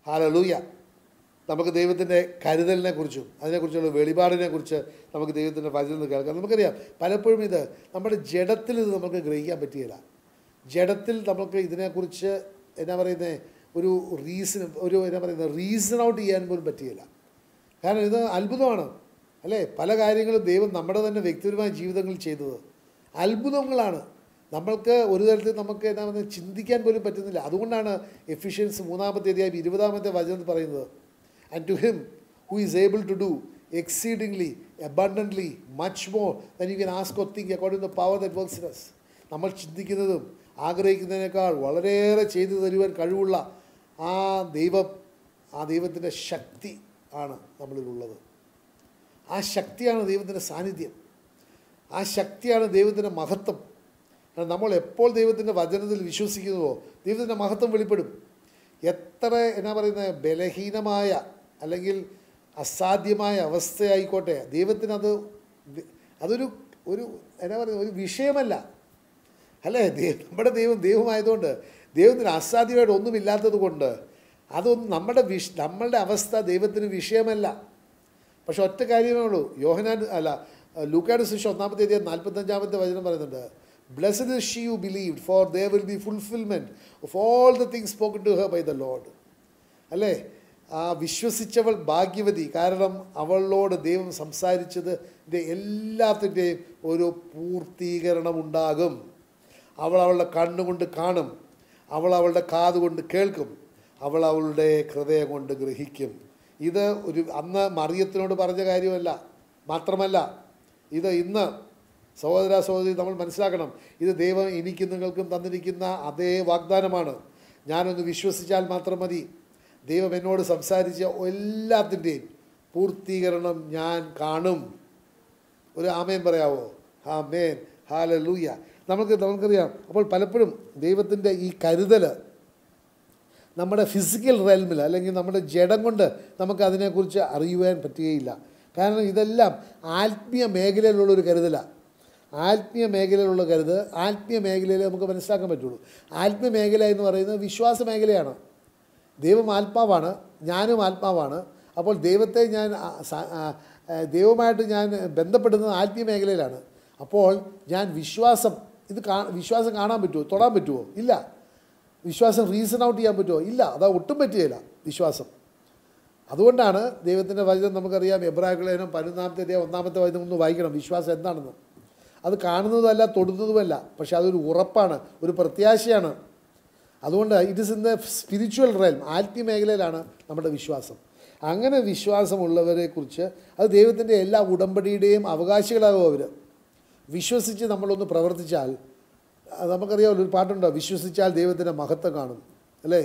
Hallelujah നമുക്ക് ദൈവത്തിൻ്റെ കരുതലിനെ കുറിച്ചും അതിനെക്കുറിച്ചുള്ള വെളിപാടിനെ കുറിച്ച് നമുക്ക് ദൈവത്തിൻ്റെ വചനം നിന്ന് കേൾക്കാം നമുക്കറിയാം പലപ്പോഴും ഇത് നമ്മുടെ ജഡത്തിൽ ഇത് നമുക്ക് ഗ്രഹിക്കാൻ പറ്റുകയില്ല ജഡത്തിൽ നമുക്ക് ഇതിനെക്കുറിച്ച് എന്നാ പറയുന്നത് ഒരു റീസൺ ഒരു എന്നാ പറയുന്നത് റീസൺ ഔട്ട് ചെയ്യാൻ പോലും പറ്റുകയില്ല കാരണം ഇത് അത്ഭുതമാണ് അല്ലേ പല കാര്യങ്ങളും ദൈവം നമ്മുടെ തന്നെ വ്യക്തിപരമായ ജീവിതങ്ങളിൽ ചെയ്തത് അത്ഭുതങ്ങളാണ് നമ്മൾക്ക് ഒരു തരത്തിൽ നമുക്ക് എന്നാ പറയുന്നത് ചിന്തിക്കാൻ പോലും പറ്റുന്നില്ല അതുകൊണ്ടാണ് എഫിഷ്യൻസ് മൂന്നാമത്തെ അധ്യായം ഇരുപതാമത്തെ വചനം പറയുന്നത് and to him who is able to do exceedingly abundantly much more than you can ask or think according to power that works in us നമ്മൾ ചിന്തിക്കുന്നതും ആഗ്രഹിക്കുന്നതിനേക്കാൾ വളരെയേറെ ചെയ്തു തരുവാൻ കഴിവുള്ള ആ ദൈവം ആ ദൈവത്തിൻ്റെ ശക്തി ആണ് നമ്മളിലുള്ളത് ആ ശക്തിയാണ് ദൈവത്തിൻ്റെ സാന്നിധ്യം ആ ശക്തിയാണ് ദൈവത്തിൻ്റെ മഹത്വം കാരണം നമ്മൾ എപ്പോൾ ദൈവത്തിൻ്റെ വചനത്തിൽ വിശ്വസിക്കുന്നുവോ ദൈവത്തിൻ്റെ മഹത്വം വെളിപ്പെടും എത്ര എന്നാ പറയുന്നത് ബലഹീനമായ അല്ലെങ്കിൽ അസാധ്യമായ അവസ്ഥയായിക്കോട്ടെ ദൈവത്തിനത് വി- അതൊരു ഒരു എന്നാ പറയുന്നത് ഒരു വിഷയമല്ല അല്ലേ ദൈവം നമ്മുടെ ദൈവം ദൈവമായതുകൊണ്ട് ദൈവത്തിന് അസാധ്യമായിട്ട് ഒന്നുമില്ലാത്തത് കൊണ്ട് അതൊന്നും നമ്മുടെ വിഷ നമ്മളുടെ അവസ്ഥ ദൈവത്തിന് വിഷയമല്ല പക്ഷെ ഒറ്റ കാര്യമേ ഉള്ളൂ യോഹനാൻ അല്ല ലൂക്കാട് ശിക്ഷ ഒന്നാമത്തെ അധ്യായം നാൽപ്പത്തഞ്ചാമത്തെ വചനം പറയുന്നുണ്ട് blessed is she you believe for they will be fulfilment of all the things spoken to her by the lord അല്ലേ ആ വിശ്വസിച്ചവൾ ഭാഗ്യവതി കാരണം അവളോട് ദൈവം സംസാരിച്ചതിൻ്റെ എല്ലാത്തിൻ്റെയും ഒരു പൂർത്തീകരണം ഉണ്ടാകും അവൾ അവളുടെ കണ്ണുകൊണ്ട് കാണും അവൾ അവളുടെ കാതുകൊണ്ട് കേൾക്കും അവൾ അവളുടെ ഹൃദയം കൊണ്ട് ഗ്രഹിക്കും ഇത് ഒരു അന്ന് മറിയത്തിനോട് പറഞ്ഞ കാര്യമല്ല മാത്രമല്ല ഇത് ഇന്ന് സഹോദര സഹോദരി നമ്മൾ മനസ്സിലാക്കണം ഇത് ദൈവം എനിക്കും നിങ്ങൾക്കും തന്നിരിക്കുന്ന അതേ വാഗ്ദാനമാണ് ഞാനൊന്ന് വിശ്വസിച്ചാൽ മാത്രം മതി ദൈവം എന്നോട് സംസാരിച്ച എല്ലാത്തിൻ്റെയും പൂർത്തീകരണം ഞാൻ കാണും ഒരു ആമേൻ പറയാവോ ആമേൻ ഹാലലൂയ നമുക്ക് നമുക്കറിയാം അപ്പോൾ പലപ്പോഴും ദൈവത്തിൻ്റെ ഈ കരുതൽ നമ്മുടെ ഫിസിക്കൽ റെൽമിൽ അല്ലെങ്കിൽ നമ്മുടെ ജഡം കൊണ്ട് നമുക്ക് അതിനെക്കുറിച്ച് അറിയുവാൻ പറ്റുകയില്ല കാരണം ഇതെല്ലാം ആത്മീയ മേഖലയിലുള്ളൊരു കരുതലാണ് ആത്മീയ മേഖലയിലുള്ള കരുത് ആത്മീയ മേഖലയിൽ നമുക്ക് മനസ്സിലാക്കാൻ പറ്റുള്ളൂ ആത്മീയ മേഖല എന്ന് പറയുന്നത് വിശ്വാസ മേഖലയാണ് ദൈവം ആത്മാവാണ് ഞാനും ആത്മാവാണ് അപ്പോൾ ദൈവത്തെ ഞാൻ ആ, സ- ആ, ആ, ദൈവമായിട്ട് ഞാൻ ബന്ധപ്പെടുന്നത് ആത്മീയ മേഖലയിലാണ് അപ്പോൾ ഞാൻ വിശ്വാസം ഇത് കാ വിശ്വാസം കാണാൻ പറ്റുമോ തൊടാൻ പറ്റുമോ ഇല്ല വിശ്വാസം റീസൺ ഔട്ട് ചെയ്യാൻ പറ്റുമോ ഇല്ല അതാ ഒട്ടും പറ്റുകയില്ല വിശ്വാസം അതുകൊണ്ടാണ് ദൈവത്തിൻ്റെ വചനം നമുക്കറിയാം എബ്രാഹിം പതിനൊന്നാമത്തെ അധ്യായം ഒന്നാമത്തെ വചനം ഒന്ന് വായിക്കണം വിശ്വാസം എന്താണെന്ന് അത് കാണുന്നതുമല്ല തൊടുന്നതുമല്ല പക്ഷെ അതൊരു ഉറപ്പാണ് ഒരു പ്രത്യാശയാണ് അതുകൊണ്ട് it is in the spiritual realm ആത്മീയ മേഖലയിലാണ് നമ്മുടെ വിശ്വാസം അങ്ങനെ വിശ്വാസമുള്ളവരെ കുറിച്ച് അത് ദൈവത്തിൻ്റെ എല്ലാ ഉടമ്പടിയുടെയും അവകാശികളാകും അവർ വിശ്വസിച്ച് നമ്മളൊന്ന് പ്രവർത്തിച്ചാൽ അത് നമുക്കറിയാമല്ലോ ഒരു പാട്ടുണ്ടോ വിശ്വസിച്ചാൽ ദൈവത്തിൻ്റെ മഹത്വം കാണും അല്ലേ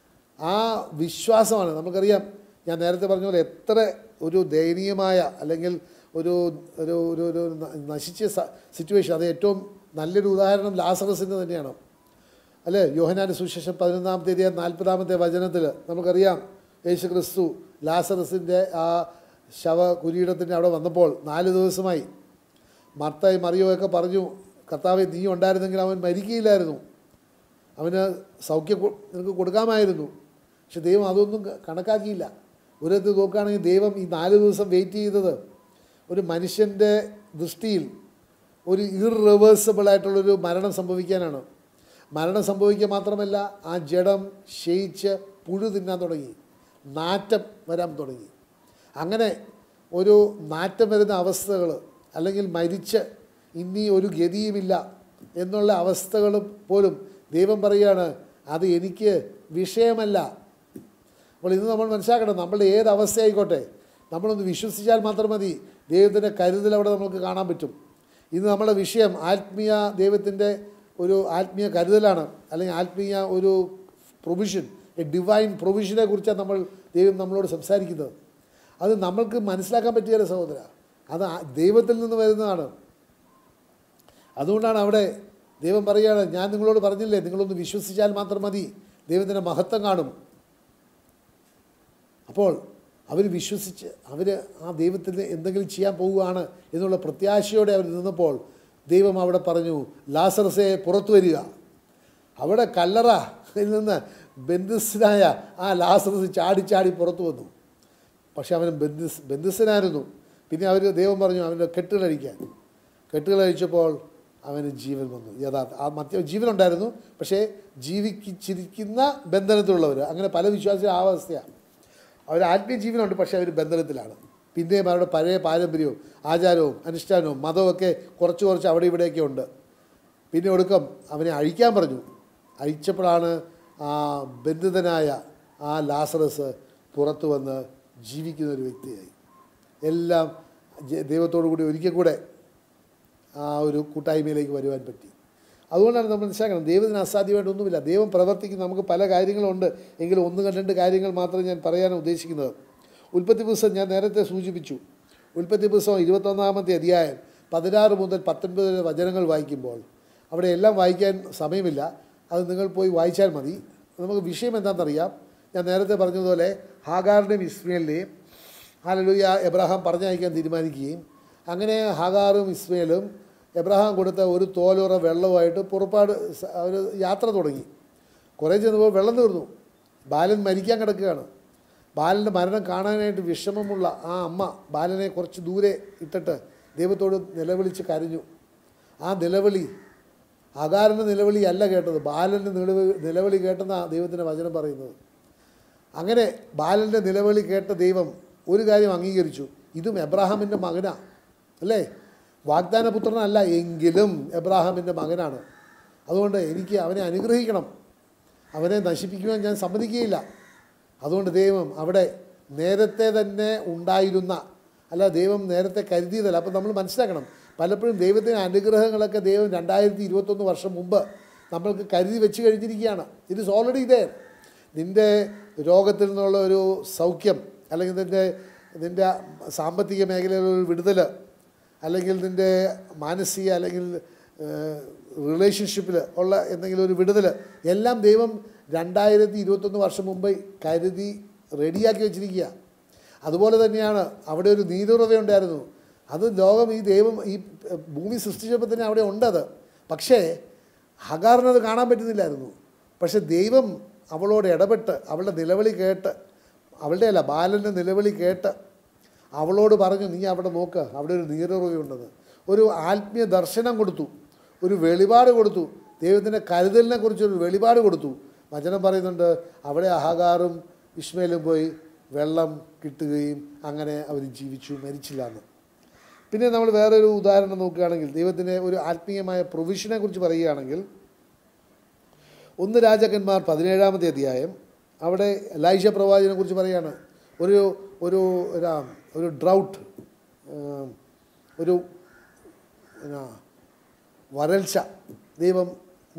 ആ വിശ്വാസമാണ് നമുക്കറിയാം ഞാൻ നേരത്തെ പറഞ്ഞ പോലെ എത്ര ഒരു ദയനീയമായ അല്ലെങ്കിൽ ഒരു ഒരു ഒരു ഒരു ന- നശിച്ച സിറ്റുവേഷൻ അത് ഏറ്റവും നല്ലൊരു ഉദാഹരണം ലാസറസിൻ്റെ തന്നെയാണ് അല്ലേ യോഹനാൻ്റെ സുശേഷം പതിനൊന്നാമത്തെ തീയതി നാൽപ്പതാമത്തെ വചനത്തിൽ നമുക്കറിയാം യേശു ക്രിസ്തു ലാസറസിൻ്റെ ആ ശവ കുരീടത്തിൻ്റെ അവിടെ വന്നപ്പോൾ നാല് ദിവസമായി മർത്തായി മറിയോയൊക്കെ പറഞ്ഞു കർത്താവെ നീ ഉണ്ടായിരുന്നെങ്കിൽ അവൻ മരിക്കുകയില്ലായിരുന്നു അവന് സൗഖ്യം കൊ- നിനക്ക് കൊടുക്കാമായിരുന്നു പക്ഷെ ദൈവം അതൊന്നും ക- കണക്കാക്കിയില്ല ഒരു വിധത്തിൽ നോക്കുകയാണെങ്കിൽ ദൈവം ഈ നാല് ദിവസം വെയിറ്റ് ചെയ്തത് ഒരു മനുഷ്യൻ്റെ ദൃഷ്ടിയിൽ ഒരു ഇറിവേഴ്സിബിൾ ആയിട്ടുള്ളൊരു മരണം സംഭവിക്കാനാണ് മരണം സംഭവിക്കുക മാത്രമല്ല ആ ജഡം ക്ഷയിച്ച് പുഴു തിന്നാൻ തുടങ്ങി നാറ്റം വരാൻ തുടങ്ങി അങ്ങനെ ഒരു നാറ്റം വരുന്ന അവസ്ഥകൾ അല്ലെങ്കിൽ മരിച്ച് ഇനി ഒരു ഗതിയുമില്ല എന്നുള്ള അവസ്ഥകൾ പോലും ദൈവം പറയുകയാണ് അത് എനിക്ക് വിഷയമല്ല അപ്പോൾ ഇത് നമ്മൾ മനസ്സിലാക്കണം നമ്മളുടെ ഏത് അവസ്ഥയായിക്കോട്ടെ നമ്മളൊന്ന് വിശ്വസിച്ചാൽ മാത്രം മതി ദൈവത്തിൻ്റെ കരുതൽ അവിടെ നമുക്ക് കാണാൻ പറ്റും ഇന്ന് നമ്മുടെ വിഷയം ആത്മീയ ദൈവത്തിൻ്റെ ഒരു ആത്മീയ കരുതലാണ് അല്ലെങ്കിൽ ആത്മീയ ഒരു പ്രൊവിഷൻ എ ഡിവൈൻ പ്രൊവിഷനെ കുറിച്ചാണ് നമ്മൾ ദൈവം നമ്മളോട് സംസാരിക്കുന്നത് അത് നമ്മൾക്ക് മനസ്സിലാക്കാൻ പറ്റിയ സഹോദര അത് ആ- ദൈവത്തിൽ നിന്ന് വരുന്നതാണ് അതുകൊണ്ടാണ് അവിടെ ദൈവം പറയുകയാണ് ഞാൻ നിങ്ങളോട് പറഞ്ഞില്ലേ നിങ്ങളൊന്ന് വിശ്വസിച്ചാൽ മാത്രം മതി ദൈവത്തിൻ്റെ മഹത്വം കാണും അപ്പോൾ അവർ വിശ്വസിച്ച് അവർ ആ ദൈവത്തിന് എന്തെങ്കിലും ചെയ്യാൻ പോവുകയാണ് എന്നുള്ള പ്രത്യാശയോടെ അവർ നിന്നപ്പോൾ ദൈവം അവിടെ പറഞ്ഞു ലാസറസെ പുറത്തു വരിക അവിടെ കല്ലറയിൽ നിന്ന് ബന്ധുസ്ഥനായ ആ ലാസറസ് ചാടി ചാടി പുറത്തു വന്നു പക്ഷെ അവൻ ബന്ധുസ് ബന്ധുസ്ഥനായിരുന്നു പിന്നെ അവർ ദൈവം പറഞ്ഞു അവൻ്റെ കെട്ടുകളഴിക്കാൻ കെട്ടുകളഴിച്ചപ്പോൾ അവന് ജീവൻ വന്നു യഥാർത്ഥ ആ മധ്യ ജീവനുണ്ടായിരുന്നു പക്ഷേ ജീവിച്ചിരിക്കുന്ന ബന്ധനത്തിലുള്ളവർ അങ്ങനെ പല വിശ്വാസികളും ആ അവസ്ഥയാണ് അവർ ആത്മീയ ജീവനുണ്ട് പക്ഷേ അവർ ബന്ധനത്തിലാണ് പിന്നെയും അവരുടെ പഴയ പാരമ്പര്യവും ആചാരവും അനുഷ്ഠാനവും മതവും ഒക്കെ കുറച്ച് കുറച്ച് അവിടെ ഇവിടെയൊക്കെ ഉണ്ട് പിന്നെ ഒടുക്കം അവനെ അഴിക്കാൻ പറഞ്ഞു അഴിച്ചപ്പോഴാണ് ആ ബന്ധിതനായ ആ ലാസറസ് പുറത്തു വന്ന് ജീവിക്കുന്ന ഒരു വ്യക്തിയായി എല്ലാം ജ- ദൈവത്തോടു കൂടി ഒരിക്കൽ കൂടെ ആ ഒരു കൂട്ടായ്മയിലേക്ക് വരുവാൻ പറ്റി അതുകൊണ്ടാണ് നമ്മൾ മനസ്സിലാക്കണം ദൈവത്തിന് അസാധ്യമായിട്ട് ഒന്നുമില്ല ദൈവം പ്രവർത്തിക്കുന്ന നമുക്ക് പല കാര്യങ്ങളുണ്ട് എങ്കിലും ഒന്ന് കണ്ട് രണ്ട് കാര്യങ്ങൾ മാത്രമേ ഞാൻ പറയാൻ ഉദ്ദേശിക്കുന്നത് ഉൽപ്പത്തി പുസ്തകം ഞാൻ നേരത്തെ സൂചിപ്പിച്ചു ഉൽപ്പത്തി പുസ്തകം ഇരുപത്തൊന്നാമത്തെ അധ്യായം പതിനാറ് മുതൽ പത്തൊൻപത് വരെ വചനങ്ങൾ വായിക്കുമ്പോൾ അവിടെ എല്ലാം വായിക്കാൻ സമയമില്ല അത് നിങ്ങൾ പോയി വായിച്ചാൽ മതി നമുക്ക് വിഷയം എന്താണെന്നറിയാം ഞാൻ നേരത്തെ പറഞ്ഞതുപോലെ ഹാഗാറിൻ്റെയും ഇസ്മേലിനെയും ഹാലലൂയ എബ്രഹാം പറഞ്ഞയക്കാൻ തീരുമാനിക്കുകയും അങ്ങനെ ഹാഗാറും ഇസ്മേലും എബ്രഹാം കൊടുത്ത ഒരു തോലുറ വെള്ളവുമായിട്ട് പുറപ്പാട് സ- ഒരു യാത്ര തുടങ്ങി കുറേ ചെന്നപ്പോൾ വെള്ളം തീർന്നു ബാലൻ മരിക്കാൻ കിടക്കുകയാണ് ബാലൻ്റെ മരണം കാണാനായിട്ട് വിഷമമുള്ള ആ അമ്മ ബാലനെ കുറച്ച് ദൂരെ ഇട്ടിട്ട് ദൈവത്തോട് നിലവിളിച്ച് കരഞ്ഞു ആ നിലവിളി അകാരൻ്റെ നിലവിളി അല്ല കേട്ടത് ബാലൻ്റെ നിലവിളി നിലവിളി കേട്ടെന്നാണ് ദൈവത്തിൻ്റെ വചനം പറയുന്നത് അങ്ങനെ ബാലൻ്റെ നിലവിളി കേട്ട ദൈവം ഒരു കാര്യം അംഗീകരിച്ചു ഇതും എബ്രാഹാമിൻ്റെ മകനാണ് അല്ലേ വാഗ്ദാന പുത്രനല്ല എങ്കിലും എബ്രാഹാമിൻ്റെ മകനാണ് അതുകൊണ്ട് എനിക്ക് അവനെ അനുഗ്രഹിക്കണം അവനെ നശിപ്പിക്കുവാൻ ഞാൻ സമ്മതിക്കുകയില്ല അതുകൊണ്ട് ദൈവം അവിടെ നേരത്തെ തന്നെ ഉണ്ടായിരുന്ന അല്ല ദൈവം നേരത്തെ കരുതിയതല്ല അപ്പം നമ്മൾ മനസ്സിലാക്കണം പലപ്പോഴും ദൈവത്തിൻ്റെ അനുഗ്രഹങ്ങളൊക്കെ ദൈവം രണ്ടായിരത്തി ഇരുപത്തൊന്ന് വർഷം മുമ്പ് നമ്മൾക്ക് കരുതി വെച്ച് കഴിഞ്ഞിരിക്കുകയാണ് ഇറ്റ് ഇസ് ഓൾറെഡി ഇതേ നിൻ്റെ രോഗത്തിൽ നിന്നുള്ള ഒരു സൗഖ്യം അല്ലെങ്കിൽ നിൻ്റെ നിൻ്റെ സാമ്പത്തിക മേഖലയിലുള്ള ഒരു വിടുതൽ അല്ലെങ്കിൽ നിൻ്റെ മാനസിക അല്ലെങ്കിൽ റിലേഷൻഷിപ്പിൽ ഉള്ള എന്തെങ്കിലും ഒരു വിടുതൽ എല്ലാം ദൈവം രണ്ടായിരത്തി ഇരുപത്തൊന്ന് വർഷം മുമ്പ് കരുതി റെഡിയാക്കി വെച്ചിരിക്കുക അതുപോലെ തന്നെയാണ് അവിടെ ഒരു നീരുറവയുണ്ടായിരുന്നു അത് ലോകം ഈ ദൈവം ഈ ഭൂമി സൃഷ്ടിച്ചപ്പോൾ തന്നെ അവിടെ ഉണ്ടത് പക്ഷേ ഹഗാറിനത് കാണാൻ പറ്റുന്നില്ലായിരുന്നു പക്ഷെ ദൈവം അവളോട് ഇടപെട്ട് അവളുടെ നിലവിളി കേട്ട് അവളുടെ അല്ല ബാലൻ്റെ നിലവിളി കേട്ട് അവളോട് പറഞ്ഞു നീ അവിടെ നോക്ക് അവിടെ ഒരു നീരുറവയുണ്ടെന്ന് ഒരു ആത്മീയ ദർശനം കൊടുത്തു ഒരു വെളിപാട് കൊടുത്തു ദൈവത്തിൻ്റെ കരുതലിനെ കുറിച്ചൊരു വെളിപാട് കൊടുത്തു വചനം പറയുന്നുണ്ട് അവിടെ അഹകാറും ഇസ്മയിലും പോയി വെള്ളം കിട്ടുകയും അങ്ങനെ അവർ ജീവിച്ചു മരിച്ചില്ല എന്ന് പിന്നെ നമ്മൾ വേറൊരു ഉദാഹരണം നോക്കുകയാണെങ്കിൽ ദൈവത്തിൻ്റെ ഒരു ആത്മീയമായ പ്രൊവിഷനെ കുറിച്ച് പറയുകയാണെങ്കിൽ ഒന്ന് രാജാക്കന്മാർ പതിനേഴാമത്തെ അധ്യായം അവിടെ ലൈഷ പ്രവാചകനെ കുറിച്ച് പറയുകയാണ് ഒരു ഒരു എന്നാ, ഒരു ഡ്രൗട്ട് ഒരു എന്നാ, വരൾച്ച ദൈവം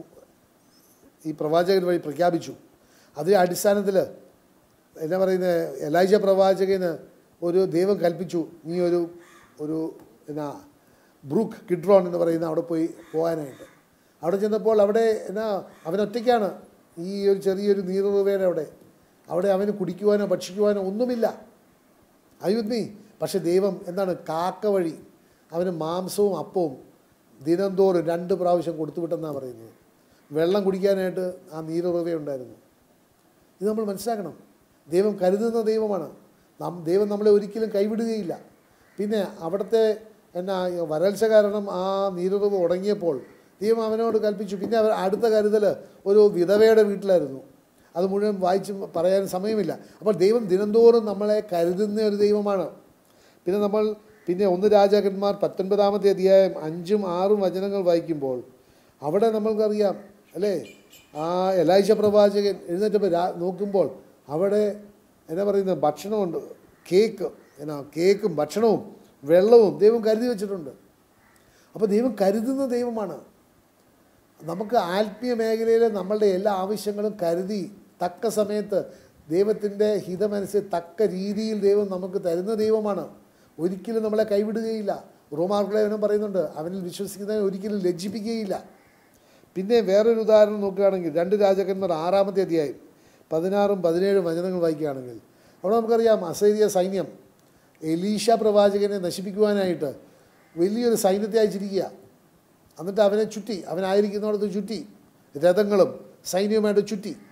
ഈ പ്രവാചകൻ വഴി പ്രഖ്യാപിച്ചു അതിൻ്റെ അടിസ്ഥാനത്തിൽ എന്നാ പറയുന്നത് എലൈജ പ്രവാചകന് ഒരു ദൈവം കൽപ്പിച്ചു നീ ഒരു ഒരു എന്നാ ബ്രൂക്ക് കിഡ്രോൺ എന്ന് പറയുന്ന അവിടെ പോയി പോകാനായിട്ട് അവിടെ ചെന്നപ്പോൾ അവിടെ എന്നാ അവനൊറ്റയ്ക്കാണ് ഈ ഒരു ചെറിയൊരു നീറുറവേടെ അവിടെ അവിടെ അവന് കുടിക്കുവാനോ ഭക്ഷിക്കുവാനോ ഒന്നുമില്ല അയുദ്മി പക്ഷെ ദൈവം എന്താണ് കാക്ക വഴി അവന് മാംസവും അപ്പവും ദിനം തോറും രണ്ട് പ്രാവശ്യം കൊടുത്തു വിട്ടെന്നാണ് പറയുന്നത് വെള്ളം കുടിക്കാനായിട്ട് ആ നീരുറവയുണ്ടായിരുന്നു ഇത് നമ്മൾ മനസ്സിലാക്കണം ദൈവം കരുതുന്ന ദൈവമാണ് നാം ദൈവം നമ്മളെ ഒരിക്കലും കൈവിടുകയില്ല പിന്നെ അവിടുത്തെ എന്നാ വരൾച്ച കാരണം ആ നീരുറവ് ഉടങ്ങിയപ്പോൾ ദൈവം അവനോട് കൽപ്പിച്ചു പിന്നെ അവർ അടുത്ത കരുതൽ ഒരു വിധവയുടെ വീട്ടിലായിരുന്നു അത് മുഴുവൻ വായിച്ച് പറയാൻ സമയമില്ല അപ്പോൾ ദൈവം ദിനംതോറും നമ്മളെ കരുതുന്ന ഒരു ദൈവമാണ് പിന്നെ നമ്മൾ പിന്നെ ഒന്ന് രാജാക്കന്മാർ പത്തൊൻപതാമത്തെ അധ്യായം അഞ്ചും ആറും വചനങ്ങൾ വായിക്കുമ്പോൾ അവിടെ നമ്മൾക്കറിയാം അല്ലേ ആ എലൈശ പ്രവാചകൻ എഴുന്നേറ്റപ്പോൾ രാ നോക്കുമ്പോൾ അവിടെ എന്നാ പറയുന്നത് ഭക്ഷണമുണ്ട് കേക്ക് എന്നാ കേക്കും ഭക്ഷണവും വെള്ളവും ദൈവം കരുതി വെച്ചിട്ടുണ്ട് അപ്പോൾ ദൈവം കരുതുന്ന ദൈവമാണ് നമുക്ക് ആത്മീയ മേഖലയിൽ നമ്മളുടെ എല്ലാ ആവശ്യങ്ങളും കരുതി തക്ക സമയത്ത് ദൈവത്തിൻ്റെ ഹിതമനുസരിച്ച് തക്ക രീതിയിൽ ദൈവം നമുക്ക് തരുന്ന ദൈവമാണ് ഒരിക്കലും നമ്മളെ കൈവിടുകയില്ല റോമാർക്കുളവനും പറയുന്നുണ്ട് അവനിൽ വിശ്വസിക്കുന്നതിനെ ഒരിക്കലും ലജ്ജിപ്പിക്കുകയില്ല പിന്നെ വേറൊരു ഉദാഹരണം നോക്കുകയാണെങ്കിൽ രണ്ട് രാജാക്കന്മാർ ആറാമത്തെ അധ്യായം പതിനാറും പതിനേഴും വചനങ്ങൾ വായിക്കുകയാണെങ്കിൽ അവിടെ നമുക്കറിയാം അസൈരിയ സൈന്യം എലീഷ പ്രവാചകനെ നശിപ്പിക്കുവാനായിട്ട് വലിയൊരു സൈന്യത്തെ അയച്ചിരിക്കുക എന്നിട്ട് അവനെ ചുറ്റി അവനായിരിക്കുന്നിടത്ത് ചുറ്റി രഥങ്ങളും സൈന്യവുമായിട്ട് ചുറ്റി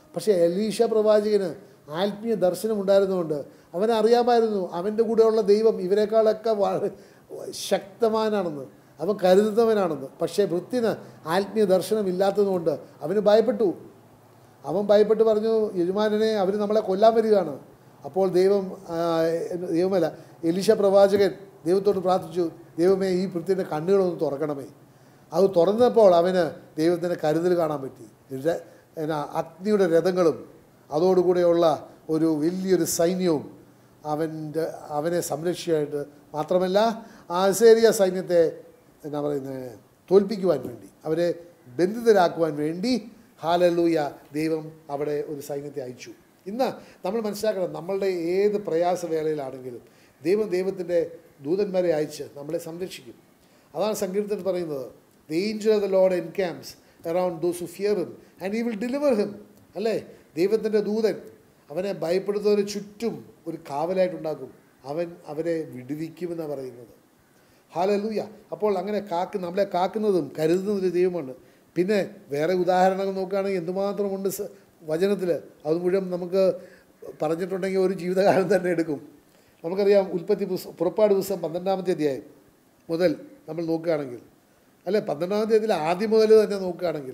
പക്ഷേ എലീഷ പ്രവാചകന് ആത്മീയ ദർശനം ഉണ്ടായിരുന്നുകൊണ്ട് അവനറിയാമായിരുന്നു അവൻ്റെ കൂടെയുള്ള ദൈവം ഇവരെക്കാളൊക്കെ വളരെ ശക്തമാനാണെന്ന് അവൻ കരുതുന്നവനാണെന്ന് പക്ഷേ വൃത്തിന് ആത്മീയ ദർശനം ഇല്ലാത്തതുകൊണ്ട് അവന് ഭയപ്പെട്ടു അവൻ ഭയപ്പെട്ട് പറഞ്ഞു യജമാനനെ അവർ നമ്മളെ കൊല്ലാൻ വരികയാണ് അപ്പോൾ ദൈവം ആ, ദൈവമല്ല എലിശ പ്രവാചകൻ ദൈവത്തോട് പ്രാർത്ഥിച്ചു ദൈവമേ ഈ വൃത്തിൻ്റെ കണ്ണുകളൊന്ന് തുറക്കണമേ അത് തുറന്നപ്പോൾ അവന് ദൈവത്തിൻ്റെ കരുതൽ കാണാൻ പറ്റി ര- എന്നാ അഗ്നിയുടെ രഥങ്ങളും അതോടുകൂടെയുള്ള ഒരു വലിയൊരു സൈന്യവും അവൻ്റെ അവനെ സംരക്ഷിക്കായിട്ട് മാത്രമല്ല ആ അസേരിയ സൈന്യത്തെ എന്നാ പറയുന്നത് തോൽപ്പിക്കുവാൻ വേണ്ടി അവരെ ബന്ധിതരാക്കുവാൻ വേണ്ടി ഹാലലൂയ ദൈവം അവിടെ ഒരു സൈന്യത്തെ അയച്ചു ഇന്ന് നമ്മൾ മനസ്സിലാക്കണം നമ്മളുടെ ഏത് പ്രയാസവേളയിലാണെങ്കിലും ദൈവം ദൈവത്തിൻ്റെ ദൂതന്മാരെ അയച്ച് നമ്മളെ സംരക്ഷിക്കും അതാണ് സങ്കീർത്തനം പറയുന്നത് the angel of the lord encamps around those who fear him and he will deliver him അല്ലേ ദൈവത്തിൻ്റെ ദൂതൻ അവനെ ഭയപ്പെടുന്നവന് ചുറ്റും ഒരു കാവലായിട്ടുണ്ടാക്കും അവൻ അവരെ വിടുവിക്കുമെന്നാണ് പറയുന്നത് ഹാലലൂയ അപ്പോൾ അങ്ങനെ കാക്ക് നമ്മളെ കാക്കുന്നതും കരുതുന്നതും ഒരു ദൈവമാണ് പിന്നെ വേറെ ഉദാഹരണങ്ങൾ നോക്കുകയാണെങ്കിൽ എന്തുമാത്രമുണ്ട് സ- വചനത്തിൽ അത് മുഴുവൻ നമുക്ക് പറഞ്ഞിട്ടുണ്ടെങ്കിൽ ഒരു ജീവിതകാലം തന്നെ എടുക്കും നമുക്കറിയാം ഉൽപ്പത്തി പുസ്തകം പുറപ്പാട് പുസ്തകം പന്ത്രണ്ടാമത്തെ അധ്യായം മുതൽ നമ്മൾ നോക്കുകയാണെങ്കിൽ അല്ലെ പന്ത്രണ്ടാമത്തെ അധ്യായത്തിൽ ആദ്യം മുതൽ തന്നെ നോക്കുകയാണെങ്കിൽ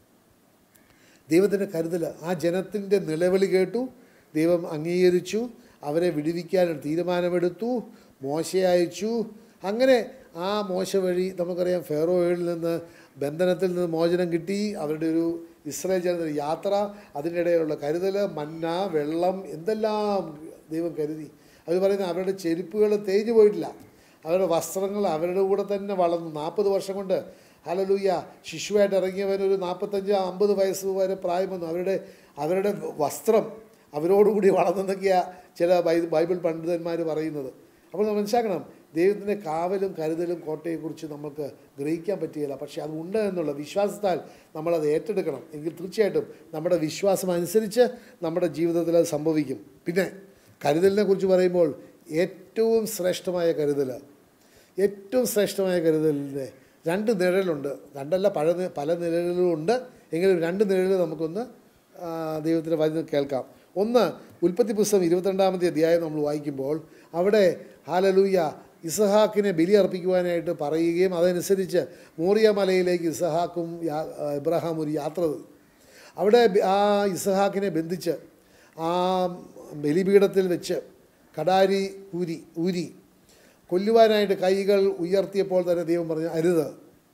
ദൈവത്തിൻ്റെ കരുതൽ ആ ജനത്തിൻ്റെ നിലവിളി കേട്ടു ദൈവം അംഗീകരിച്ചു അവരെ വിടുവിക്കാൻ ഒരു തീരുമാനമെടുത്തു മോശയെ അയച്ചു അങ്ങനെ ആ മോശ വഴി നമുക്കറിയാം ഫെറോയിൽ നിന്ന് ബന്ധനത്തിൽ നിന്ന് മോചനം കിട്ടി അവരുടെ ഒരു ഇസ്രായേൽ ജനതയുടെ യാത്ര അതിനിടെയുള്ള കരുതൽ മന്ന വെള്ളം എന്തെല്ലാം ദൈവം കരുതി അവർ പറയുന്നത് അവരുടെ ചെരുപ്പുകൾ തേഞ്ഞു പോയിട്ടില്ല അവരുടെ വസ്ത്രങ്ങൾ അവരുടെ കൂടെ തന്നെ വളർന്നു നാൽപ്പത് വർഷം കൊണ്ട് ഹലലൂയ ശിശുവായിട്ട് ഇറങ്ങിയവൻ ഒരു നാൽപ്പത്തഞ്ച് അമ്പത് വയസ്സ് വരെ പ്രായം വന്നു അവരുടെ അവരുടെ വസ്ത്രം അവരോടുകൂടി വളർന്നെന്നൊക്കെയാണ് ചില ബൈ ബൈബിൾ പണ്ഡിതന്മാർ പറയുന്നത് അപ്പോൾ നമ്മൾ മനസ്സിലാക്കണം ദൈവത്തിൻ്റെ കാവലും കരുതലും കോട്ടയെക്കുറിച്ച് നമുക്ക് ഗ്രഹിക്കാൻ പറ്റുകയില്ല പക്ഷേ അത് ഉണ്ട് എന്നുള്ള വിശ്വാസത്താൽ നമ്മളത് ഏറ്റെടുക്കണം എങ്കിൽ തീർച്ചയായിട്ടും നമ്മുടെ വിശ്വാസം അനുസരിച്ച് നമ്മുടെ ജീവിതത്തിൽ അത് സംഭവിക്കും പിന്നെ കരുതലിനെ കുറിച്ച് പറയുമ്പോൾ ഏറ്റവും ശ്രേഷ്ഠമായ കരുതൽ ഏറ്റവും ശ്രേഷ്ഠമായ കരുതലിൻ്റെ രണ്ട് നിഴലുണ്ട് രണ്ടല്ല പല നി- പല നിഴലുകളും ഉണ്ട് എങ്കിലും രണ്ട് നിഴൽ നമുക്കൊന്ന് ആ, ദൈവത്തിൻ്റെ വചനം കേൾക്കാം ഒന്ന് ഉൽപ്പത്തി പുസ്തകം ഇരുപത്തിരണ്ടാമത്തെ അധ്യായം നമ്മൾ വായിക്കുമ്പോൾ അവിടെ ഹാലലൂയ ഇസഹാക്കിനെ ബലി അർപ്പിക്കുവാനായിട്ട് പറയുകയും അതനുസരിച്ച് മോറിയ മലയിലേക്ക് ഇസഹാക്കും യാ- ഇബ്രാഹാം ഒരു യാത്ര പോയി. അവിടെ ബ- ആ ഇസഹാക്കിനെ ബന്ധിച്ച് ആ ബലിപീഠത്തിൽ വെച്ച് കടാരി ഊരി ഊരി കൊല്ലുവാനായിട്ട് കൈകൾ ഉയർത്തിയപ്പോൾ തന്നെ ദൈവം പറഞ്ഞു അരുത്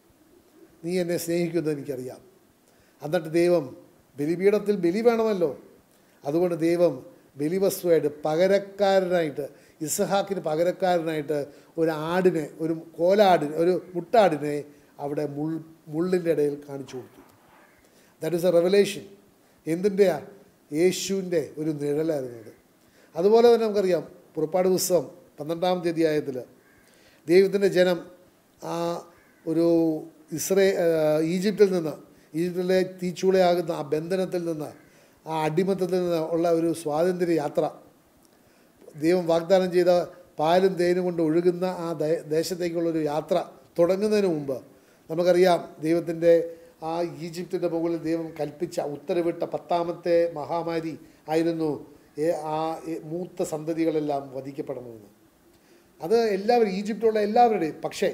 നീ എന്നെ സ്നേഹിക്കുമെന്ന് എനിക്കറിയാം എന്നിട്ട് ദൈവം ബലിപീഠത്തിൽ ബലി വേണമല്ലോ അതുകൊണ്ട് ദൈവം ബലിവസ്തുവായിട്ട് പകരക്കാരനായിട്ട് ഇസഹാക്കിന് പകരക്കാരനായിട്ട് ഒരു ആടിനെ ഒരു കോലാടിനെ ഒരു മുട്ടാടിനെ അവിടെ മുൾ മുള്ളിൻ്റെ ഇടയിൽ കാണിച്ചു കൊടുത്തു ദാറ്റ് ഇസ് എ റെവലേഷൻ എന്തിൻ്റെയാ യേശുവിൻ്റെ ഒരു നിഴലായിരുന്നു അത് അതുപോലെ തന്നെ നമുക്കറിയാം പുറപ്പാട് പുസ്തകം പന്ത്രണ്ടാമത്തെ അധ്യായത്തിൽ ദൈവത്തിൻ്റെ ജനം ആ ഒരു ഇസ്രേ ആ, ഈജിപ്തിൽ നിന്ന് ഈജിപ്തിലെ തീച്ചൂളയാകുന്ന ആ ബന്ധനത്തിൽ നിന്ന് ആ അടിമത്തത്തിൽ നിന്ന് ഉള്ള ഒരു സ്വാതന്ത്ര്യ യാത്ര ദൈവം വാഗ്ദാനം ചെയ്ത പാലും തേനും കൊണ്ട് ഒഴുകുന്ന ആ ദേ- ദേശത്തേക്കുള്ളൊരു യാത്ര തുടങ്ങുന്നതിന് മുമ്പ് നമുക്കറിയാം ദൈവത്തിൻ്റെ ആ ഈജിപ്തിൻ്റെ മുകളിൽ ദൈവം കൽപ്പിച്ച ഉത്തരവിട്ട പത്താമത്തെ മഹാമാരി ആയിരുന്നു ഏ- ആ ഏ- മൂത്ത സന്തതികളെല്ലാം വധിക്കപ്പെടണമെന്ന് അത് എല്ലാവരും ഈജിപ്തിലുള്ള എല്ലാവരുടെയും പക്ഷേ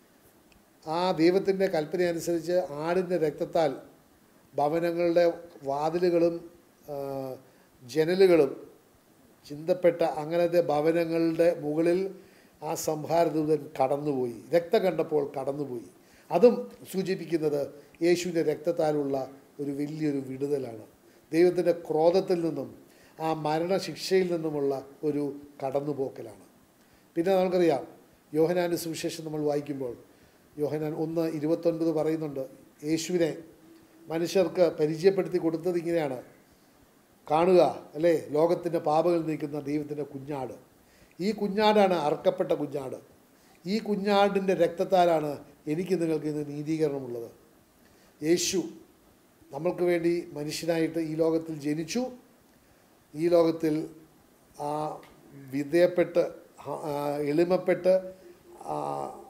ആ ദൈവത്തിൻ്റെ കൽപ്പന അനുസരിച്ച് ആടിൻ്റെ രക്തത്താൽ ഭവനങ്ങളുടെ വാതിലുകളും ആ, ജനലുകളും ചിന്തപ്പെട്ട അങ്ങനത്തെ ഭവനങ്ങളുടെ മുകളിൽ ആ സംഹാരദൂതൻ കടന്നുപോയി രക്തം കണ്ടപ്പോൾ കടന്നുപോയി അതും സൂചിപ്പിക്കുന്നത് യേശുവിൻ്റെ രക്തത്താലുള്ള ഒരു വലിയൊരു വിടുതലാണ് ദൈവത്തിൻ്റെ ക്രോധത്തിൽ നിന്നും ആ മരണശിക്ഷയിൽ നിന്നുമുള്ള ഒരു കടന്നുപോക്കലാണ് പിന്നെ നമുക്കറിയാം യോഹനാൻ്റെ സുവിശേഷം നമ്മൾ വായിക്കുമ്പോൾ യോഹനാൻ ഒന്ന് ഇരുപത്തൊൻപത് പറയുന്നുണ്ട് യേശുവിനെ മനുഷ്യർക്ക് പരിചയപ്പെടുത്തി കൊടുത്തത് ഇങ്ങനെയാണ് കാണുക അല്ലേ ലോകത്തിൻ്റെ പാപങ്ങൾ നീക്കുന്ന ദൈവത്തിൻ്റെ കുഞ്ഞാട് ഈ കുഞ്ഞാടാണ് അറക്കപ്പെട്ട കുഞ്ഞാട് ഈ കുഞ്ഞാടിൻ്റെ രക്തത്താലാണ് എനിക്ക് നിങ്ങൾക്ക് ഇന്ന് നീതീകരണമുള്ളത് യേശു നമ്മൾക്ക് വേണ്ടി മനുഷ്യനായിട്ട് ഈ ലോകത്തിൽ ജനിച്ചു ഈ ലോകത്തിൽ ആ വിധേയപ്പെട്ട് ആ, എളിമപ്പെട്ട് ആ,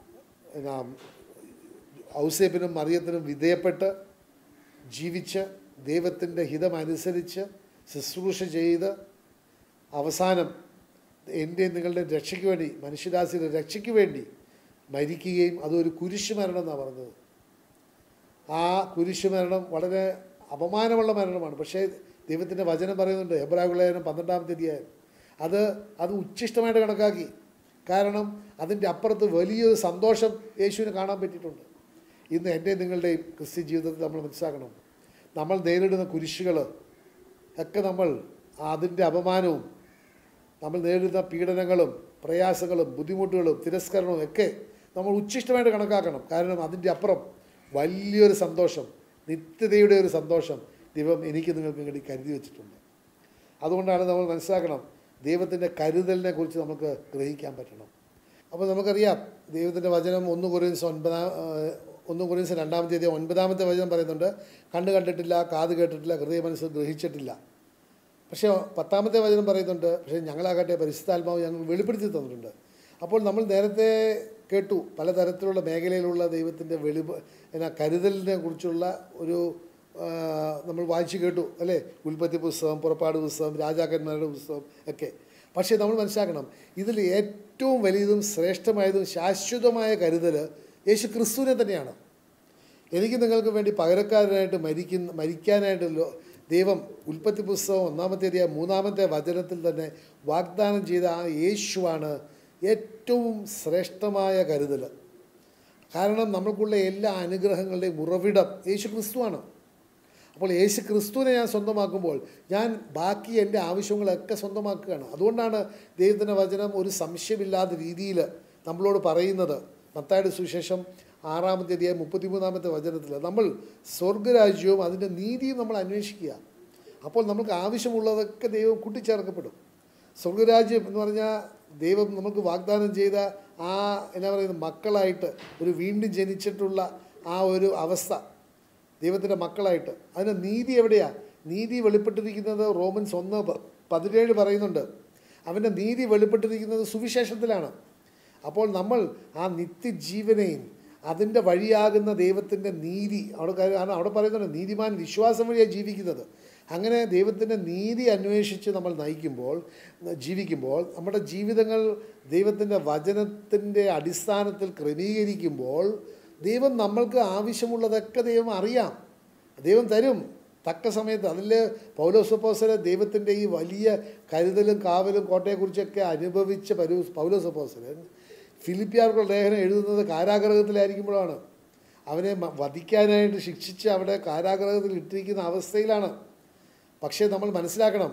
എന്നാ, ഔസേപ്പിനും മറിയത്തിനും വിധേയപ്പെട്ട് ജീവിച്ച് ദൈവത്തിൻ്റെ ഹിതമനുസരിച്ച് ശുശ്രൂഷ ചെയ്ത് അവസാനം എൻ്റെ നിങ്ങളുടെ രക്ഷയ്ക്ക് വേണ്ടി മനുഷ്യരാശിയുടെ രക്ഷയ്ക്ക് വേണ്ടി മരിക്കുകയും അതൊരു കുരിശ് മരണം എന്നാണ് പറഞ്ഞത് ആ കുരിശ് മരണം വളരെ അപമാനമുള്ള മരണമാണ് പക്ഷേ ദൈവത്തിൻ്റെ വചനം പറയുന്നുണ്ട് എബ്രാഹുലേനും പന്ത്രണ്ടാമത്തെ അധ്യായം അത് അത് ഉച്ഛിഷ്ടമായിട്ട് കണക്കാക്കി കാരണം അതിൻ്റെ അപ്പുറത്ത് വലിയൊരു സന്തോഷം യേശുവിന് കാണാൻ പറ്റിയിട്ടുണ്ട് ഇന്ന് എൻ്റെ നിങ്ങളുടെയും ക്രിസ്ത്യൻ ജീവിതത്തിൽ നമ്മൾ മനസ്സിലാക്കണം നമ്മൾ നേരിടുന്ന കുരിശുകൾ ഒക്കെ നമ്മൾ അതിൻ്റെ അപമാനവും നമ്മൾ നേരിടുന്ന പീഡനങ്ങളും പ്രയാസങ്ങളും ബുദ്ധിമുട്ടുകളും തിരസ്കരണവും ഒക്കെ നമ്മൾ ഉച്ഛിഷ്ടമായിട്ട് കണക്കാക്കണം കാരണം അതിൻ്റെ അപ്പുറം വലിയൊരു സന്തോഷം നിത്യതയുടെ ഒരു സന്തോഷം ദൈവം എനിക്ക് നിങ്ങൾക്ക് വേണ്ടി കരുതി വെച്ചിട്ടുണ്ട് അതുകൊണ്ടാണ് നമ്മൾ മനസ്സിലാക്കണം ദൈവത്തിൻ്റെ കരുതലിനെ കുറിച്ച് നമുക്ക് ഗ്രഹിക്കാൻ പറ്റണം അപ്പോൾ നമുക്കറിയാം ദൈവത്തിൻ്റെ വചനം ഒന്ന് കുറിയൻസ് ഒൻപതാം ഏഹ്, ഒന്ന് കുറിയൻസ് രണ്ടാമത്തെ തീയതി ഒൻപതാമത്തെ വചനം പറയുന്നുണ്ട് കണ്ണ് കണ്ടിട്ടില്ല കാത് കേട്ടിട്ടില്ല ഹൃദയ മനസ്സ് ഗ്രഹിച്ചിട്ടില്ല പക്ഷേ പത്താമത്തെ വചനം പറയുന്നുണ്ട് പക്ഷേ ഞങ്ങളാകട്ടെ പരിശുദ്ധാത്മാവ് ഞങ്ങൾ വെളിപ്പെടുത്തി തന്നിട്ടുണ്ട് അപ്പോൾ നമ്മൾ നേരത്തെ കേട്ടു പലതരത്തിലുള്ള മേഖലയിലുള്ള ദൈവത്തിൻ്റെ വെളിപ എന്നാ കരുതലിനെ കുറിച്ചുള്ള ഒരു ആ, നമ്മൾ വായിച്ചു കേട്ടു അല്ലേ ഉൽപ്പത്തി പുസ്തകം പുറപ്പാട് പുസ്തകം രാജാക്കന്മാരുടെ പുസ്തകം ഒക്കെ പക്ഷേ നമ്മൾ മനസ്സിലാക്കണം ഇതിൽ ഏറ്റവും വലിയതും ശ്രേഷ്ഠമായതും ശാശ്വതമായ കരുതൽ യേശു ക്രിസ്തുവിനെ തന്നെയാണ് എനിക്ക് നിങ്ങൾക്ക് വേണ്ടി പകരക്കാരനായിട്ട് മരിക്കുന്ന മരിക്കാനായിട്ട് ലോ- ദൈവം ഉൽപ്പത്തി പുസ്തകം ഒന്നാമത്തെ അധ്യായം മൂന്നാമത്തെ വചനത്തിൽ തന്നെ വാഗ്ദാനം ചെയ്ത ആ യേശുവാണ് ഏറ്റവും ശ്രേഷ്ഠമായ കരുതൽ കാരണം നമ്മൾക്കുള്ള എല്ലാ അനുഗ്രഹങ്ങളുടെയും ഉറവിടം യേശു ക്രിസ്തുവാണ് അപ്പോൾ യേശു ക്രിസ്തുവിനെ ഞാൻ സ്വന്തമാക്കുമ്പോൾ ഞാൻ ബാക്കി എൻ്റെ ആവശ്യങ്ങളൊക്കെ സ്വന്തമാക്കുകയാണ് അതുകൊണ്ടാണ് ദൈവത്തിൻ്റെ വചനം ഒരു സംശയമില്ലാത്ത രീതിയിൽ നമ്മളോട് പറയുന്നത് മത്തായുടെ സുവിശേഷം ആറാമത്തെ അധ്യായം മുപ്പത്തിമൂന്നാമത്തെ വചനത്തിൽ നമ്മൾ സ്വർഗരാജ്യവും അതിൻ്റെ നീതിയും നമ്മൾ അന്വേഷിക്കുക അപ്പോൾ നമുക്ക് ആവശ്യമുള്ളതൊക്കെ ദൈവം കൂട്ടിച്ചേർക്കപ്പെടും സ്വർഗരാജ്യം എന്ന് പറഞ്ഞാൽ ദൈവം നമുക്ക് വാഗ്ദാനം ചെയ്ത ആ എന്നാ പറയുന്നത് മക്കളായിട്ട് ഒരു വീണ്ടും ജനിച്ചിട്ടുള്ള ആ ഒരു അവസ്ഥ ദൈവത്തിൻ്റെ മക്കളായിട്ട് അതിന് നീതി എവിടെയാണ് നീതി വെളിപ്പെട്ടിരിക്കുന്നത് റോമൻസ് ഒന്ന് പ- പതിനേഴ് പറയുന്നുണ്ട് അവൻ്റെ നീതി വെളിപ്പെട്ടിരിക്കുന്നത് സുവിശേഷത്തിലാണ് അപ്പോൾ നമ്മൾ ആ നിത്യജീവനെയും അതിൻ്റെ വഴിയാകുന്ന ദൈവത്തിൻ്റെ നീതി അവിടെ കാര്യം- കാരണം അവിടെ പറയുന്നുണ്ട് നീതിമാൻ വിശ്വാസം വഴിയാണ് ജീവിക്കുന്നത് അങ്ങനെ ദൈവത്തിൻ്റെ നീതി അന്വേഷിച്ച് നമ്മൾ നയിക്കുമ്പോൾ ജീവിക്കുമ്പോൾ നമ്മുടെ ജീവിതങ്ങൾ ദൈവത്തിൻ്റെ വചനത്തിൻ്റെ അടിസ്ഥാനത്തിൽ ക്രമീകരിക്കുമ്പോൾ ദൈവം നമ്മൾക്ക് ആവശ്യമുള്ളതൊക്കെ ദൈവം അറിയാം ദൈവം തരും തക്ക സമയത്ത് അതിൽ പൗലോസപ്പോസല ദൈവത്തിൻ്റെ ഈ വലിയ കരുതലും കാവലും കോട്ടയെക്കുറിച്ചൊക്കെ അനുഭവിച്ച പരു പൗലോസപ്പോസലൻ ഫിലിപ്പിയാർക്കുള്ള ലേഖനം എഴുതുന്നത് കാരാഗ്രഹത്തിലായിരിക്കുമ്പോഴാണ് അവനെ മ- വധിക്കാനായിട്ട് ശിക്ഷിച്ച് അവിടെ കാരാഗ്രഹത്തിൽ ഇട്ടിരിക്കുന്ന അവസ്ഥയിലാണ് പക്ഷേ നമ്മൾ മനസ്സിലാക്കണം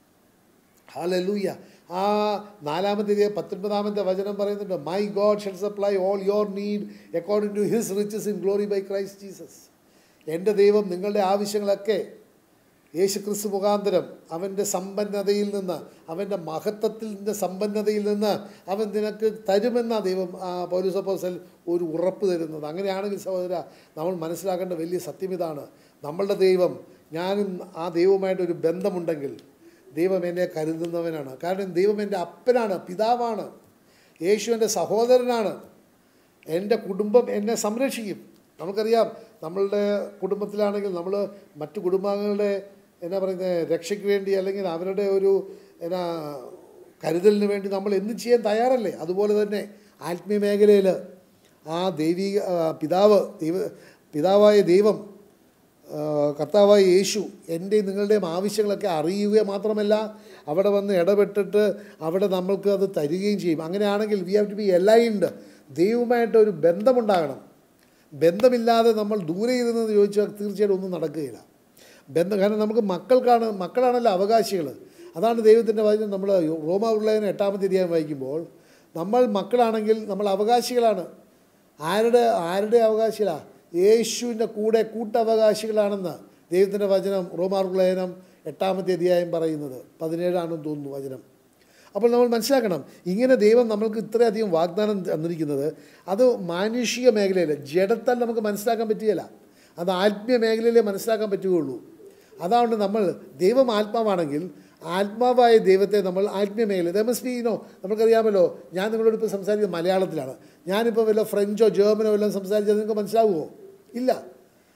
ഹാലലൂയ ആ നാലാമത്തെ തീയതി പത്തൊൻപതാമത്തെ വചനം പറയുന്നുണ്ട് my God shall supply all your need according to his riches in glory by Christ Jesus എൻ്റെ ദൈവം നിങ്ങളുടെ ആവശ്യങ്ങളൊക്കെ യേശു ക്രിസ്തു മുഖാന്തരം അവൻ്റെ സമ്പന്നതയിൽ നിന്ന് അവൻ്റെ മഹത്വത്തിൽ നിന്ന് സമ്പന്നതയിൽ നിന്ന് അവൻ നിനക്ക് തരുമെന്ന ദൈവം ആ പൗരസപ്പോസൽ ഒരു ഉറപ്പ് തരുന്നത് അങ്ങനെയാണെങ്കിൽ സഹോദര നമ്മൾ മനസ്സിലാക്കേണ്ട വലിയ സത്യം ഇതാണ് നമ്മളുടെ ദൈവം ഞാനും ആ ദൈവവുമായിട്ടൊരു ബന്ധമുണ്ടെങ്കിൽ ദൈവം എന്നെ കരുതുന്നവനാണ് കാരണം ദൈവം എൻ്റെ അപ്പനാണ് പിതാവാണ് യേശു എൻ്റെ സഹോദരനാണ് എൻ്റെ കുടുംബം എന്നെ സംരക്ഷിക്കും നമുക്കറിയാം നമ്മളുടെ കുടുംബത്തിലാണെങ്കിൽ നമ്മൾ മറ്റു കുടുംബാംഗങ്ങളുടെ എന്നാ പറയുന്നത് രക്ഷയ്ക്ക് വേണ്ടി അല്ലെങ്കിൽ അവരുടെ ഒരു എന്നാ കരുതലിന് വേണ്ടി നമ്മൾ എന്തും ചെയ്യാൻ തയ്യാറല്ലേ അതുപോലെ തന്നെ ആത്മീയ മേഖലയിൽ ആ ദൈവിക ആ, പിതാവ് ദൈവ പിതാവായ ദൈവം ആ, കർത്താവായ യേശു എൻ്റെയും നിങ്ങളുടെയും ആവശ്യങ്ങളൊക്കെ അറിയുക മാത്രമല്ല അവിടെ വന്ന് ഇടപെട്ടിട്ട് അവിടെ നമ്മൾക്ക് അത് തരികയും ചെയ്യും അങ്ങനെയാണെങ്കിൽ we have to be aligned ദൈവമായിട്ട് ഒരു ബന്ധമുണ്ടാകണം ബന്ധമില്ലാതെ നമ്മൾ ദൂരെ ഇരുന്നത് ചോദിച്ചാൽ തീർച്ചയായിട്ടും ഒന്നും നടക്കുകയില്ല ബന്ധം കാരണം നമുക്ക് മക്കൾക്കാണ് മക്കളാണല്ലോ അവകാശികൾ അതാണ് ദൈവത്തിൻ്റെ വചനം നമ്മൾ റോമാവുള്ളതിന് എട്ടാമത്തെ അധ്യായം വായിക്കുമ്പോൾ നമ്മൾ മക്കളാണെങ്കിൽ നമ്മൾ അവകാശികളാണ് ആരുടെ ആരുടെ അവകാശികളാണ് യേശുവിൻ്റെ കൂടെ കൂട്ടവകാശികളാണെന്ന് ദൈവത്തിൻ്റെ വചനം റോമാർക്കുള്ളയനം എട്ടാമത്തെ അധ്യായം പറയുന്നത് പതിനേഴാണെന്ന് തോന്നുന്നു വചനം അപ്പോൾ നമ്മൾ മനസ്സിലാക്കണം ഇങ്ങനെ ദൈവം നമ്മൾക്ക് ഇത്രയധികം വാഗ്ദാനം തന്നിരിക്കുന്നത് അത് മാനുഷിക മേഖലയിൽ ജഡത്താൽ നമുക്ക് മനസ്സിലാക്കാൻ പറ്റുകയില്ല അത് ആത്മീയ മേഖലയിലേ മനസ്സിലാക്കാൻ പറ്റുകയുള്ളൂ അതാണ് നമ്മൾ ദൈവം ആത്മാവാണെങ്കിൽ ആത്മാവായ ദൈവത്തെ നമ്മൾ ആത്മീയ മേഖല ദമസ്ബീനോ നമുക്കറിയാമല്ലോ ഞാൻ നിങ്ങളോട് ഇപ്പോൾ സംസാരിക്കുന്നത് മലയാളത്തിലാണ് ഞാനിപ്പോൾ വല്ല ഫ്രഞ്ചോ ജർമ്മനോ വല്ലതും സംസാരിച്ചാൽ നിങ്ങൾക്ക് മനസ്സിലാവുമോ ഇല്ല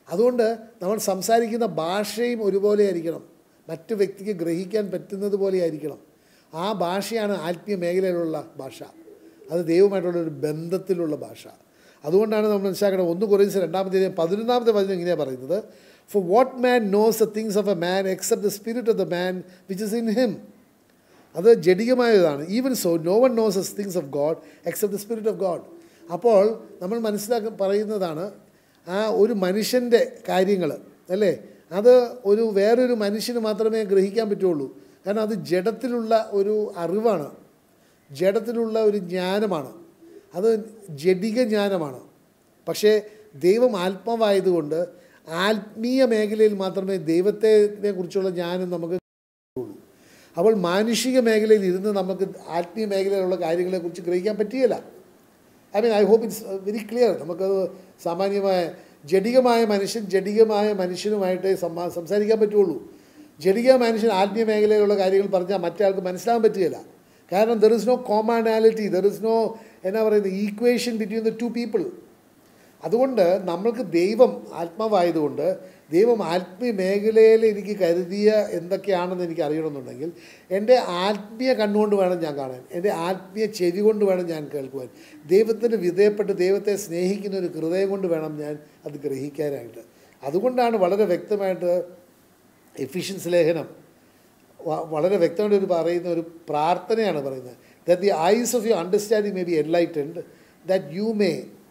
അതുകൊണ്ട് നമ്മൾ സംസാരിക്കുന്ന ഭാഷയും ഒരുപോലെ ആയിരിക്കണം മറ്റു വ്യക്തിക്ക് ഗ്രഹിക്കാൻ പറ്റുന്നത് പോലെ ആയിരിക്കണം ആ ഭാഷയാണ് ആത്മീയ മേഖലയിലുള്ള ഭാഷ അത് ദൈവമായിട്ടുള്ള ഒരു ബന്ധത്തിലുള്ള ഭാഷ അതുകൊണ്ടാണ് നമ്മൾ മനസ്സിലാക്കണം ഒന്ന് കുറേശ്ശെ രണ്ടാമത്തെ പതിനൊന്നാമത്തെ വചനം ഇങ്ങനെയാണ് പറയുന്നത് for what man knows the things of a man except the spirit of the man which is in him അത് ജഡികമായതാണ് even so no one knows എസ് things of God except the spirit of God അപ്പോൾ നമ്മൾ മനസ്സിലാക്കി പറയുന്നതാണ് ആ ഒരു മനുഷ്യൻ്റെ കാര്യങ്ങൾ അല്ലേ അത് ഒരു വേറൊരു മനുഷ്യന് മാത്രമേ ഗ്രഹിക്കാൻ പറ്റുള്ളൂ കാരണം അത് ജഡത്തിലുള്ള ഒരു അറിവാണ് ജഡത്തിലുള്ള ഒരു ജ്ഞാനമാണ് അത് ജഡിക ജ്ഞാനമാണ് പക്ഷേ ദൈവം ആത്മാവായതുകൊണ്ട് ആത്മീയ മേഖലയിൽ മാത്രമേ ദൈവത്തെ കുറിച്ചുള്ള ജ്ഞാനം നമുക്ക് ഉള്ളൂ അപ്പോൾ മാനുഷിക മേഖലയിൽ ഇരുന്ന് നമുക്ക് ആത്മീയ മേഖലയിലുള്ള കാര്യങ്ങളെക്കുറിച്ച് ഗ്രഹിക്കാൻ പറ്റിയല്ല I mean I hope it's very clear നമുക്കത് സാമാന്യമായ ജഡികമായ മനുഷ്യൻ ജഡികമായ മനുഷ്യനുമായിട്ട് സമ്മാ സംസാരിക്കാൻ പറ്റുള്ളൂ ജഡിക മനുഷ്യൻ ആത്മീയ മേഖലയിലുള്ള കാര്യങ്ങൾ പറഞ്ഞാൽ മറ്റേ ആൾക്ക് മനസ്സിലാകാൻ പറ്റുകയില്ല കാരണം there is no commonality there is no എന്നാ പറയുന്നത് equation between the two people അതുകൊണ്ട് നമ്മൾക്ക് ദൈവം ആത്മാവായതുകൊണ്ട് ദൈവം ആത്മീയ മേഖലയിൽ എനിക്ക് കരുതിയ എന്തൊക്കെയാണെന്ന് എനിക്ക് അറിയണമെന്നുണ്ടെങ്കിൽ എൻ്റെ ആത്മീയ കണ്ണുകൊണ്ട് വേണം ഞാൻ കാണാൻ എൻ്റെ ആത്മീയ ചെവി കൊണ്ട് വേണം ഞാൻ കേൾക്കുവാൻ ദൈവത്തിന് വിധേയപ്പെട്ട് ദൈവത്തെ സ്നേഹിക്കുന്ന ഒരു ഹൃദയം കൊണ്ട് വേണം ഞാൻ അത് ഗ്രഹിക്കാനായിട്ട് അതുകൊണ്ടാണ് വളരെ വ്യക്തമായിട്ട് എഫിഷ്യൻസ് ലേഖനം വ- വളരെ വ്യക്തമായിട്ട് ഒരു പറയുന്ന ഒരു പ്രാർത്ഥനയാണ് പറയുന്നത് that the eyes of you understanding may be enlightened that you may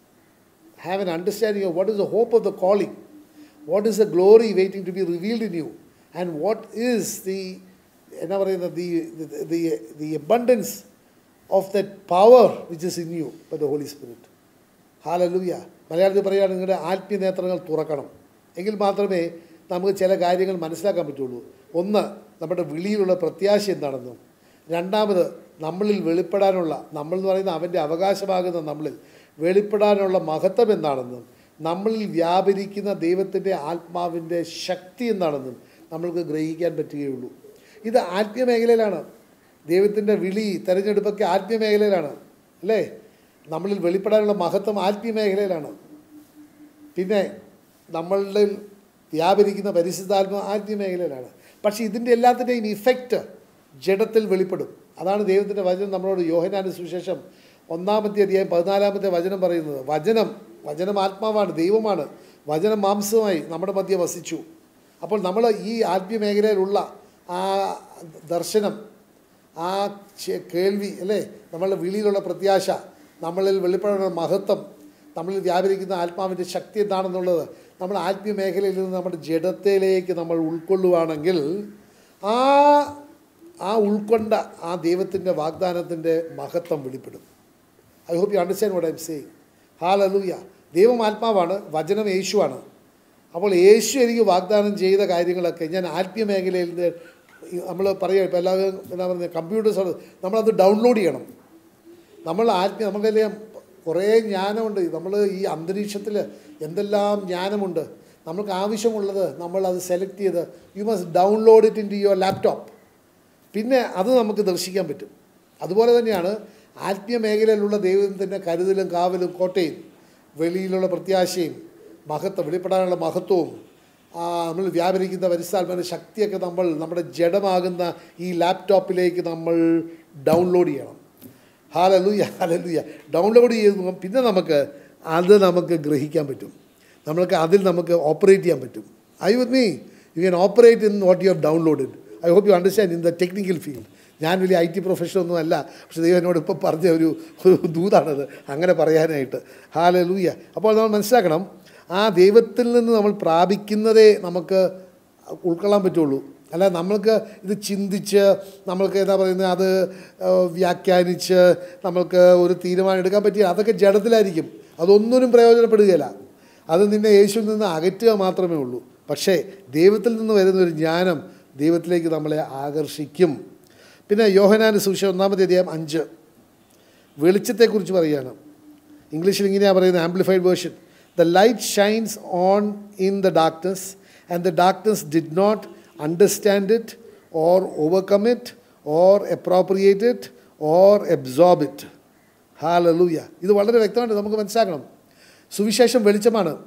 have an understanding of what is the hope of the calling, what is the glory waiting to be revealed in you, and what is the എന്നാ പറയുന്നത് the, the, the, the abundance of that power which is in you by the Holy Spirit. Hallelujah മലയാളത്തിൽ പറയുകയാണെങ്കിൽ നിങ്ങളുടെ ആത്മീയ നേത്രങ്ങൾ തുറക്കണം എങ്കിൽ മാത്രമേ നമുക്ക് ചില കാര്യങ്ങൾ മനസ്സിലാക്കാൻ പറ്റുള്ളൂ ഒന്ന് നമ്മുടെ വിളിയിലുള്ള പ്രത്യാശ എന്താണെന്നും രണ്ടാമത് നമ്മളിൽ വെളിപ്പെടാനുള്ള നമ്മൾ എന്ന് പറയുന്ന അവൻ്റെ അവകാശമാകുന്ന നമ്മളിൽ വെളിപ്പെടാനുള്ള മഹത്വം എന്താണെന്നും നമ്മളിൽ വ്യാപരിക്കുന്ന ദൈവത്തിൻ്റെ ആത്മാവിൻ്റെ ശക്തി എന്താണെന്നും നമ്മൾക്ക് ഗ്രഹിക്കാൻ പറ്റുകയുള്ളൂ ഇത് ആത്മീയ മേഖലയിലാണ് ദൈവത്തിൻ്റെ വിളി തെരഞ്ഞെടുപ്പൊക്കെ ആത്മീയ മേഖലയിലാണ് അല്ലേ നമ്മളിൽ വെളിപ്പെടാനുള്ള മഹത്വം ആത്മീയ മേഖലയിലാണ് പിന്നെ നമ്മളിൽ വ്യാപരിക്കുന്ന പരിശുദ്ധാത്മ ആത്മീയ മേഖലയിലാണ് പക്ഷേ ഇതിൻ്റെ എല്ലാത്തിൻ്റെയും ഇഫക്റ്റ് ജഡത്തിൽ വെളിപ്പെടും അതാണ് ദൈവത്തിൻ്റെ വചനം നമ്മളോട് യോഹനാന് സുശേഷം ഒന്നാമത്തെ അധ്യായം പതിനാലാമത്തെ വചനം പറയുന്നത് വചനം വചനം ആത്മാവാണ് ദൈവമാണ് വചനം മാംസമായി നമ്മുടെ മധ്യ വസിച്ചു അപ്പോൾ നമ്മൾ ഈ ആത്മീയ മേഖലയിലുള്ള ആ ദർശനം ആ ചെ- കേൾവി അല്ലേ നമ്മളുടെ വിളിയിലുള്ള പ്രത്യാശ നമ്മളിൽ വെളിപ്പെടുന്ന മഹത്വം നമ്മളിൽ വ്യാപരിക്കുന്ന ആത്മാവിൻ്റെ ശക്തി എന്താണെന്നുള്ളത് നമ്മൾ ആത്മീയ മേഖലയിൽ നിന്ന് നമ്മുടെ ജഡത്തിലേക്ക് നമ്മൾ ഉൾക്കൊള്ളുവാണെങ്കിൽ ആ ആ ഉൾക്കൊണ്ട ആ ദൈവത്തിൻ്റെ വാഗ്ദാനത്തിൻ്റെ മഹത്വം വെളിപ്പെടും I hope you understand what I am saying hallelujah ദൈവം ആത്മാവാണ് വചനം യേശുവാണ് അപ്പോൾ യേശു എനിക്ക് വാഗ്ദാനം ചെയ്ത കാര്യങ്ങളൊക്കെ ഞാൻ ആത്മീയ മേഖലയിൽ നിന്ന് നമ്മൾ പറയുക ഇപ്പോൾ എല്ലാവരും എന്താ പറയുന്നത് കമ്പ്യൂട്ടേഴ്സ് നമ്മളത് ഡൗൺലോഡ് ചെയ്യണം നമ്മൾ ആത്മീയ നമ്മുടെ കുറേ ജ്ഞാനമുണ്ട് നമ്മൾ ഈ അന്തരീക്ഷത്തിൽ എന്തെല്ലാം ജ്ഞാനമുണ്ട് നമ്മൾക്ക് ആവശ്യമുള്ളത് നമ്മൾ അത് സെലക്ട് ചെയ്ത് you must download it into your laptop പിന്നെ അത് നമുക്ക് ദർശിക്കാൻ പറ്റും അതുപോലെ തന്നെയാണ് ആത്മീയ മേഖലയിലുള്ള ദൈവത്തിൻ്റെ കരുതലും കാവലും കോട്ടയും വെളിയിലുള്ള പ്രത്യാശയും മഹത്വം വെളിപ്പെടാനുള്ള മഹത്വവും ആ, നമ്മൾ വ്യാപരിക്കുന്ന പരിസ്ഥാത്മൻ്റെ ശക്തിയൊക്കെ നമ്മൾ നമ്മുടെ ജഡമാകുന്ന ഈ ലാപ്ടോപ്പിലേക്ക് നമ്മൾ ഡൗൺലോഡ് ചെയ്യണം ഹാലലൂയ ഹാലലൂയ ഡൗൺലോഡ് ചെയ്ത് പിന്നെ നമുക്ക് അത് നമുക്ക് ഗ്രഹിക്കാൻ പറ്റും നമ്മൾക്ക് അതിൽ നമുക്ക് ഓപ്പറേറ്റ് ചെയ്യാൻ പറ്റും I with me you can operate in what you have downloaded I hope you understand in the technical field ഞാൻ വലിയ ഐ ടി പ്രൊഫഷണൊന്നും അല്ല പക്ഷേ ദൈവം എന്നോട് ഇപ്പോൾ പറഞ്ഞ ഒരു ഒരു ദൂതാണത് അങ്ങനെ പറയാനായിട്ട് ഹാലലൂയ അപ്പോൾ നമ്മൾ മനസ്സിലാക്കണം ആ ദൈവത്തിൽ നിന്ന് നമ്മൾ പ്രാപിക്കുന്നതേ നമുക്ക് ഉൾക്കൊള്ളാൻ പറ്റുള്ളൂ അല്ല നമ്മൾക്ക് ഇത് ചിന്തിച്ച് നമ്മൾക്ക് എന്താ പറയുന്നത് അത് ആ, വ്യാഖ്യാനിച്ച് നമ്മൾക്ക് ഒരു തീരുമാനം എടുക്കാൻ പറ്റിയ അതൊക്കെ ജഡത്തിലായിരിക്കും അതൊന്നിനും പ്രയോജനപ്പെടുകയില്ല അത് നിന്നെ യേശുവിൽ നിന്ന് അകറ്റുക മാത്രമേ ഉള്ളൂ പക്ഷേ ദൈവത്തിൽ നിന്ന് വരുന്ന ഒരു ജ്ഞാനം ദൈവത്തിലേക്ക് നമ്മളെ ആകർഷിക്കും പിന്നെ യോഹനാന് സുവിശേഷം ഒന്നാമത്തെ അധ്യായം അഞ്ച് വെളിച്ചത്തെക്കുറിച്ച് പറയുകയാണ് ഇംഗ്ലീഷിൽ ഇങ്ങനെയാണ് പറയുന്നത് amplified version the light shines on in the darkness and the darkness did not understand it or overcome it or appropriate it or absorb it hallelujah ഇത് വളരെ വ്യക്തമായിട്ട് നമുക്ക് മനസ്സിലാക്കണം സുവിശേഷം വെളിച്ചമാണ്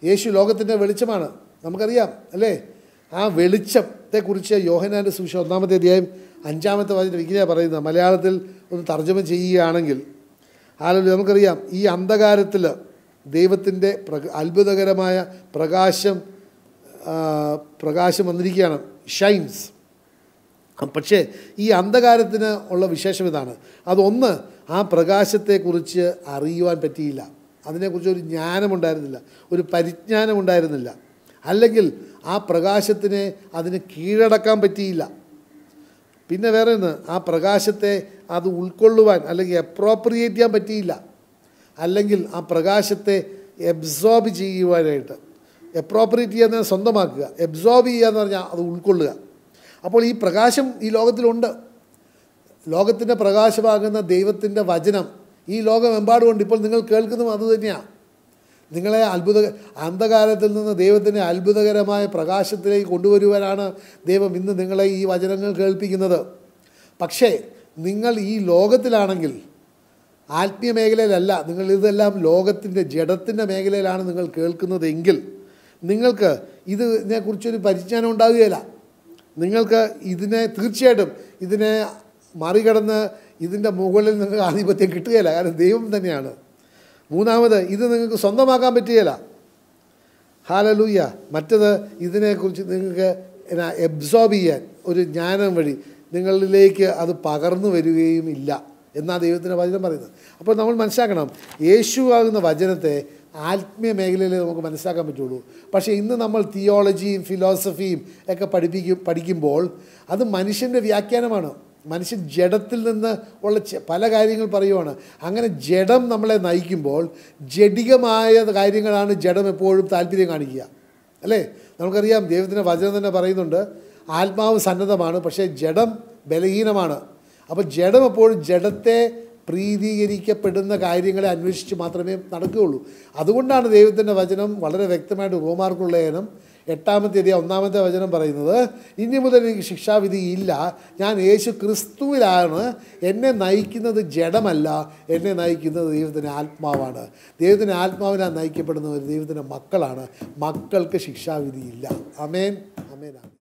യേശു ലോകത്തിൻ്റെ വെളിച്ചമാണ് നമുക്കറിയാം അല്ലേ ആ വെളിച്ചത്തെക്കുറിച്ച് യോഹനാൻ്റെ സുവിശേഷം ഒന്നാമത്തെ അധ്യായം അഞ്ചാമത്തെ വചനം ഇങ്ങനെയാണ് പറയുന്നത് മലയാളത്തിൽ ഒന്ന് തർജ്ജമ ചെയ്യുകയാണെങ്കിൽ ആളുകൾ നമുക്കറിയാം ഈ അന്ധകാരത്തിൽ ദൈവത്തിൻ്റെ പ്രക അത്ഭുതകരമായ പ്രകാശം ആ, പ്രകാശം വന്നിരിക്കുകയാണ് ഷൈൻസ് പക്ഷേ ഈ അന്ധകാരത്തിന് ഉള്ള വിശേഷം ഇതാണ് അതൊന്ന് ആ പ്രകാശത്തെക്കുറിച്ച് അറിയുവാൻ പറ്റിയില്ല അതിനെക്കുറിച്ച് ഒരു ജ്ഞാനമുണ്ടായിരുന്നില്ല ഒരു പരിജ്ഞാനം ഉണ്ടായിരുന്നില്ല അല്ലെങ്കിൽ ആ പ്രകാശത്തിനെ അതിന് കീഴടക്കാൻ പറ്റിയില്ല പിന്നെ വേറെ ഒന്ന് ആ പ്രകാശത്തെ അത് ഉൾക്കൊള്ളുവാൻ അല്ലെങ്കിൽ അപ്രോപ്രിയേറ്റ് ചെയ്യാൻ പറ്റിയില്ല അല്ലെങ്കിൽ ആ പ്രകാശത്തെ എബ്സോർബ് ചെയ്യുവാനായിട്ട് എപ്രോപ്രിയേറ്റ് ചെയ്യുന്നത് സ്വന്തമാക്കുക എബ്സോർബ് ചെയ്യുക എന്ന് പറഞ്ഞാൽ അത് ഉൾക്കൊള്ളുക അപ്പോൾ ഈ പ്രകാശം ഈ ലോകത്തിലുണ്ട് ലോകത്തിൻ്റെ പ്രകാശമാകുന്ന ദൈവത്തിൻ്റെ വചനം ഈ ലോകമെമ്പാടുമുണ്ട് ഇപ്പോൾ നിങ്ങൾ കേൾക്കുന്നതും അതുതന്നെയാണ് നിങ്ങളെ അത്ഭുത അന്ധകാരത്തിൽ നിന്ന് ദൈവത്തിൻ്റെ അത്ഭുതകരമായ പ്രകാശത്തിലേക്ക് കൊണ്ടുവരുവാനാണ് ദൈവം ഇന്ന് നിങ്ങളെ ഈ വചനങ്ങൾ കേൾപ്പിക്കുന്നത് പക്ഷേ നിങ്ങൾ ഈ ലോകത്തിലാണെങ്കിൽ ആത്മീയ മേഖലയിലല്ല നിങ്ങൾ ഇതെല്ലാം ലോകത്തിൻ്റെ ജഡത്തിൻ്റെ മേഖലയിലാണ് നിങ്ങൾ കേൾക്കുന്നതെങ്കിൽ നിങ്ങൾക്ക് ഇതിനെക്കുറിച്ചൊരു പരിജ്ഞാനം ഉണ്ടാവുകയില്ല നിങ്ങൾക്ക് ഇതിനെ തീർച്ചയായിട്ടും ഇതിനെ മറികടന്ന് ഇതിൻ്റെ മുകളിൽ നിങ്ങൾക്ക് ആധിപത്യം കിട്ടുകയില്ല കാരണം ദൈവം തന്നെയാണ് മൂന്നാമത് ഇത് നിങ്ങൾക്ക് സ്വന്തമാക്കാൻ പറ്റുകയില്ല ഹാലലൂയ മറ്റത് ഇതിനെക്കുറിച്ച് നിങ്ങൾക്ക് എന്നാ എബ്സോർബ് ചെയ്യാൻ ഒരു ജ്ഞാനം വഴി നിങ്ങളിലേക്ക് അത് പകർന്നു വരികയും ഇല്ല എന്നാണ് ദൈവത്തിൻ്റെ വചനം പറയുന്നത് അപ്പോൾ നമ്മൾ മനസ്സിലാക്കണം യേശു ആകുന്ന വചനത്തെ ആത്മീയ മേഖലയിൽ നമുക്ക് മനസ്സിലാക്കാൻ പറ്റുള്ളൂ പക്ഷേ ഇന്ന് നമ്മൾ തിയോളജിയും ഫിലോസഫിയും ഒക്കെ പഠിപ്പിക്കും പഠിക്കുമ്പോൾ അത് മനുഷ്യൻ്റെ വ്യാഖ്യാനമാണ് മനുഷ്യൻ ജഡത്തിൽ നിന്ന് ഉള്ള ചെ- പല കാര്യങ്ങൾ പറയുവാണ് അങ്ങനെ ജഡം നമ്മളെ നയിക്കുമ്പോൾ ജഡികമായ കാര്യങ്ങളാണ് ജഡം എപ്പോഴും താല്പര്യം കാണിക്കുക അല്ലേ നമുക്കറിയാം ദൈവത്തിൻ്റെ വചനം തന്നെ പറയുന്നുണ്ട് ആത്മാവ് സന്നദ്ധമാണ് പക്ഷേ ജഡം ബലഹീനമാണ് അപ്പോൾ ജഡം എപ്പോഴും ജഡത്തെ പ്രീതീകരിക്കപ്പെടുന്ന കാര്യങ്ങളെ അന്വേഷിച്ച് മാത്രമേ നടക്കുകയുള്ളൂ അതുകൊണ്ടാണ് ദൈവത്തിൻ്റെ വചനം വളരെ വ്യക്തമായിട്ട് റോമാർക്കുള്ള ലേഖനം എട്ടാമത്തെ അധികം ഒന്നാമത്തെ വചനം പറയുന്നത് ഇനി മുതൽ എനിക്ക് ശിക്ഷാവിധി ഇല്ല ഞാൻ യേശു ക്രിസ്തുവിലാണ് എന്നെ നയിക്കുന്നത് ജഡമല്ല എന്നെ നയിക്കുന്നത് ദൈവത്തിൻ്റെ ആത്മാവാണ് ദൈവത്തിൻ്റെ ആത്മാവിനാൽ നയിക്കപ്പെടുന്നവർ ദൈവത്തിൻ്റെ മക്കളാണ് മക്കൾക്ക് ശിക്ഷാവിധിയില്ല അമേൻ അമേനാണ്